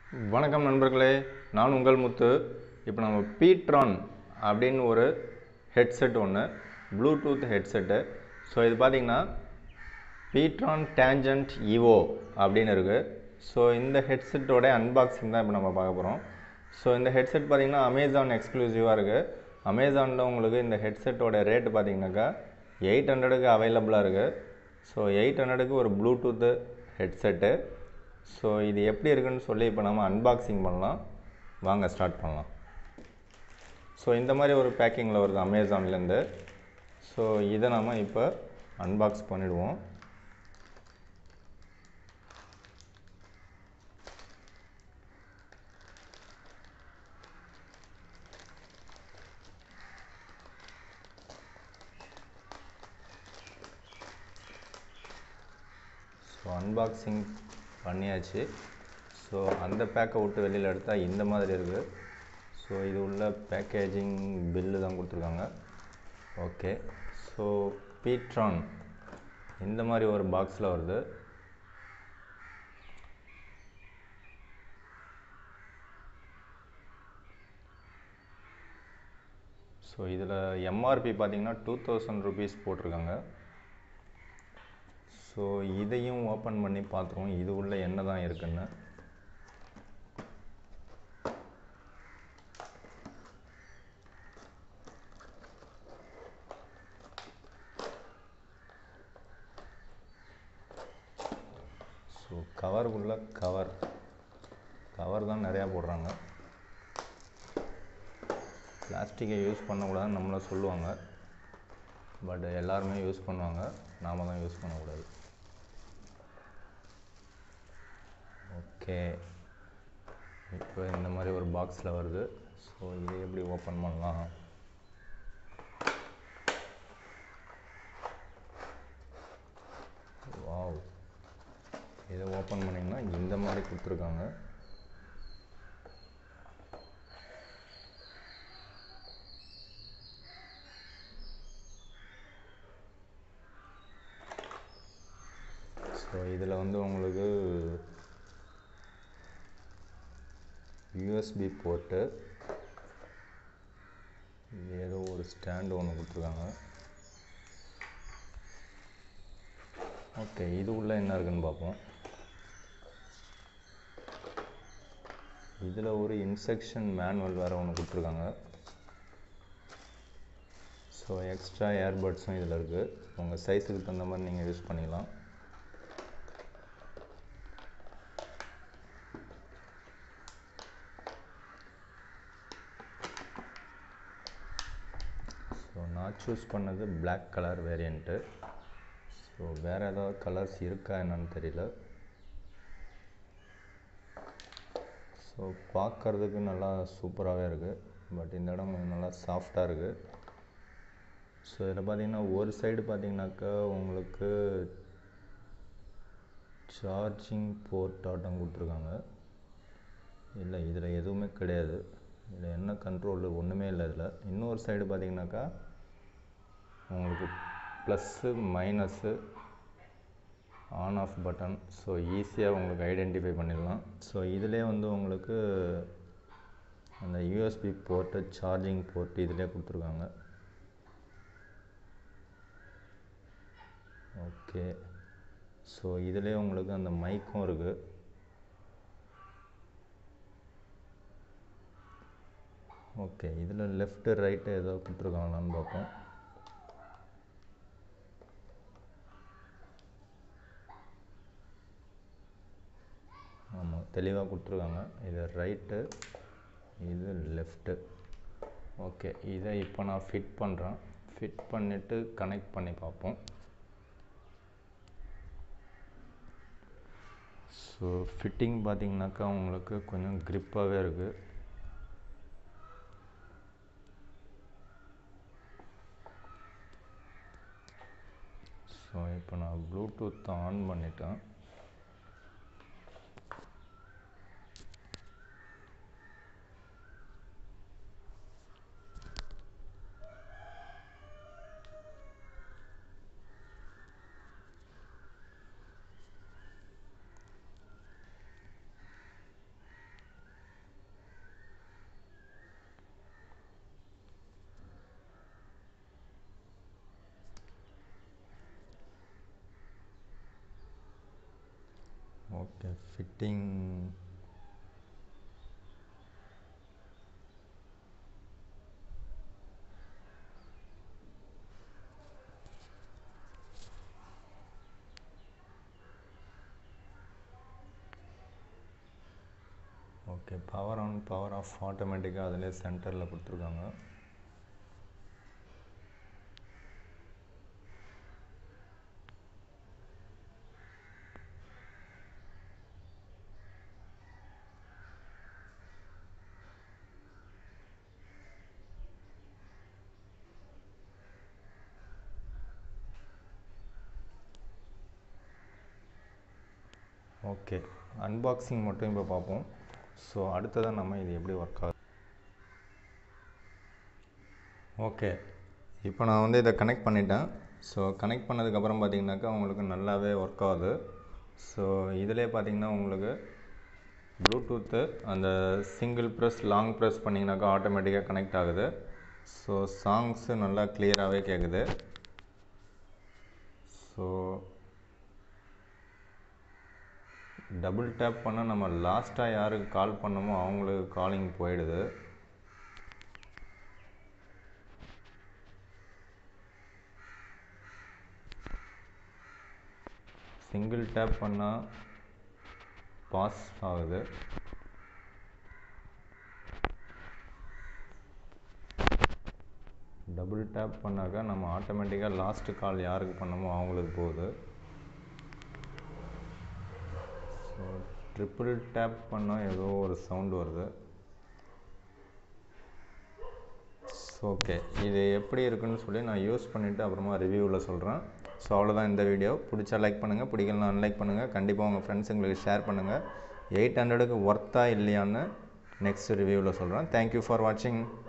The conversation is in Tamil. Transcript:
வணக்கம் நண்பர்களே நான் உங்கள் முத்து இப்போ நம்ம பீட்ரான் அப்படின்னு ஒரு ஹெட்செட் ஒன்று ப்ளூடூத் ஹெட்செட்டு ஸோ இது பார்த்தீங்கன்னா பீட்ரான் டேஞ்சன்ட் இவோ அப்படின்னு இருக்குது ஸோ இந்த ஹெட்செட்டோட அன்பாக்சிங் தான் இப்போ நம்ம பார்க்க போகிறோம் ஸோ இந்த ஹெட்செட் பார்த்தீங்கன்னா அமேசான் எக்ஸ்க்ளூசிவாக இருக்குது அமேசானில் உங்களுக்கு இந்த ஹெட்செட்டோட ரேட்டு பார்த்தீங்கன்னாக்கா எயிட் ஹண்ட்ரடுக்கு அவைலபிளாக இருக்குது ஸோ எயிட் ஹண்ட்ரடுக்கு ஒரு ப்ளூடூத்து ஹெட்செட்டு ஸோ இது எப்படி இருக்குன்னு சொல்லி இப்போ நம்ம அன்பாக்சிங் பண்ணலாம் வாங்க ஸ்டார்ட் பண்ணலாம் ஸோ இந்த மாதிரி ஒரு பேக்கிங்கில் வருது அமேசான்லேருந்து ஸோ இதை நம்ம இப்போ அன்பாக்ஸ் பண்ணிடுவோம் ஸோ அன்பாக்சிங் பண்ணியாச்சு ஸோ அந்த பேக்கை விட்டு வெளியில் எடுத்தால் இந்த மாதிரி இருக்குது ஸோ இது உள்ள பேக்கேஜிங் பில்லு தான் கொடுத்துருக்காங்க ஓகே ஸோ பீட்ரான் இந்த மாதிரி ஒரு பாக்ஸில் வருது ஸோ இதில் எம்ஆர்பி பார்த்தீங்கன்னா டூ தௌசண்ட் ருபீஸ் போட்டிருக்காங்க ஸோ இதையும் ஓப்பன் பண்ணி பார்த்துருவோம் இது உள்ள என்ன தான் இருக்குன்னு ஸோ கவருக்குள்ள கவர் கவர் தான் நிறையா போடுறாங்க பிளாஸ்டிக்கை யூஸ் பண்ணக்கூடாதுன்னு நம்மளை சொல்லுவாங்க பட் எல்லாருமே யூஸ் பண்ணுவாங்க நாம தான் யூஸ் பண்ணக்கூடாது ஓகே இப்போ இந்த மாதிரி ஒரு பாக்ஸில் வருது ஸோ இதை எப்படி ஓப்பன் பண்ணலாம் வாவ் இதை ஓப்பன் பண்ணிங்கன்னா இந்த மாதிரி கொடுத்துருக்காங்க ஸோ இதில் வந்து உங்களுக்கு யூஎஸ்பி போர்ட்டு ஏதோ ஒரு ஸ்டாண்டு ஒன்று கொடுத்துருக்காங்க ஓகே இது உள்ள என்ன இருக்குன்னு பார்ப்போம் இதில் ஒரு இன்ஸ்ட்ரக்ஷன் மேனுவல் வேறு ஒன்று கொடுத்துருக்காங்க ஸோ எக்ஸ்ட்ரா ஏர்பட்ஸும் இதில் இருக்குது உங்கள் சைஸுக்கு தகுந்த மாதிரி நீங்கள் யூஸ் பண்ணிக்கலாம் ஸோ நான் சூஸ் பண்ணது Black கலர் வேரியண்ட்டு ஸோ வேறு ஏதாவது கலர்ஸ் இருக்கா என்னன்னு தெரியல ஸோ பார்க்கறதுக்கு நல்லா சூப்பராகவே இருக்குது பட் இந்த இடம் கொஞ்சம் நல்லா சாஃப்டாக இருக்குது ஸோ இதில் பார்த்தீங்கன்னா ஒரு சைடு பார்த்தீங்கன்னாக்கா உங்களுக்கு சார்ஜிங் போர்ட் ஆட்டம் கொடுத்துருக்காங்க இல்லை இதில் எதுவுமே கிடையாது இதில் என்ன கண்ட்ரோல் ஒன்றுமே இல்லை இதில் இன்னொரு சைடு பார்த்தீங்கன்னாக்கா உங்களுக்கு plus minus on off button so ஈஸியாக உங்களுக்கு ஐடென்டிஃபை பண்ணிடலாம் ஸோ இதிலே வந்து உங்களுக்கு அந்த யூஎஸ்பி போர்ட்டு சார்ஜிங் போர்ட் இதிலே கொடுத்துருக்காங்க ஓகே ஸோ இதிலே உங்களுக்கு அந்த மைக்கும் இருக்குது ஓகே இதில் லெஃப்ட்டு ரைட்டு ஏதோ கொடுத்துருக்காங்களான்னு பார்ப்போம் ஆமாம் தெளிவாக கொடுத்துருக்காங்க இது ரைட்டு இது லெஃப்ட்டு ஓகே இதை இப்போ நான் ஃபிட் பண்ணுறேன் ஃபிட் பண்ணிவிட்டு கனெக்ட் பண்ணி பார்ப்போம் ஸோ ஃபிட்டிங் பார்த்தீங்கன்னாக்கா உங்களுக்கு கொஞ்சம் க்ரிப்பாகவே இருக்குது ஸோ இப்போ நான் ப்ளூடூத் ஆன் பண்ணிட்டேன் okay fitting okay power on power off ஆட்டோமேட்டிக்காக அதிலே சென்டரில் கொடுத்துருக்காங்க ஓகே அன்பாக்சிங் மட்டும் இப்போ பார்ப்போம் ஸோ அடுத்ததாக நம்ம இது எப்படி ஒர்க் ஆகுது ஓகே இப்போ நான் வந்து இதை கனெக்ட் பண்ணிட்டேன் ஸோ கனெக்ட் பண்ணதுக்கப்புறம் பார்த்தீங்கன்னாக்கா உங்களுக்கு நல்லாவே ஒர்க் ஆகுது ஸோ இதிலே பார்த்தீங்கன்னா உங்களுக்கு ப்ளூடூத்து அந்த சிங்கிள் ப்ரெஸ் லாங் ப்ரெஸ் பண்ணிங்கனாக்கா ஆட்டோமேட்டிக்காக கனெக்ட் ஆகுது ஸோ சாங்ஸு நல்லா கிளியராகவே கேட்குது ஸோ டபுள் டேப் பண்ணால் நம்ம லாஸ்ட்டாக யாருக்கு கால் பண்ணமோ அவங்களுக்கு காலிங் போயிடுது சிங்கிள் டேப் பண்ணால் பாஸ் ஆகுது டபுள் டேப் பண்ணாக்கா நம்ம ஆட்டோமேட்டிக்காக லாஸ்ட்டு கால் யாருக்கு பண்ணமோ அவங்களுக்கு போகுது ஸோ ட்ரிபிள் டேப் பண்ணால் ஏதோ ஒரு சவுண்டு வருது ஓகே இது எப்படி இருக்குன்னு சொல்லி நான் யூஸ் பண்ணிவிட்டு அப்புறமா ரிவ்யூவில் சொல்கிறேன் ஸோ அவ்வளோதான் இந்த வீடியோ பிடிச்சா லைக் பண்ணுங்கள் பிடிக்கலாம் அன்லைக் பண்ணுங்கள் கண்டிப்பாக உங்கள் ஃப்ரெண்ட்ஸுங்களுக்கு ஷேர் பண்ணுங்கள் எயிட் ஹண்ட்ரடுக்கு ஒர்த்தா இல்லையான்னு நெக்ஸ்ட் ரிவ்யூவில் சொல்கிறேன் தேங்க்யூ ஃபார் வாட்சிங்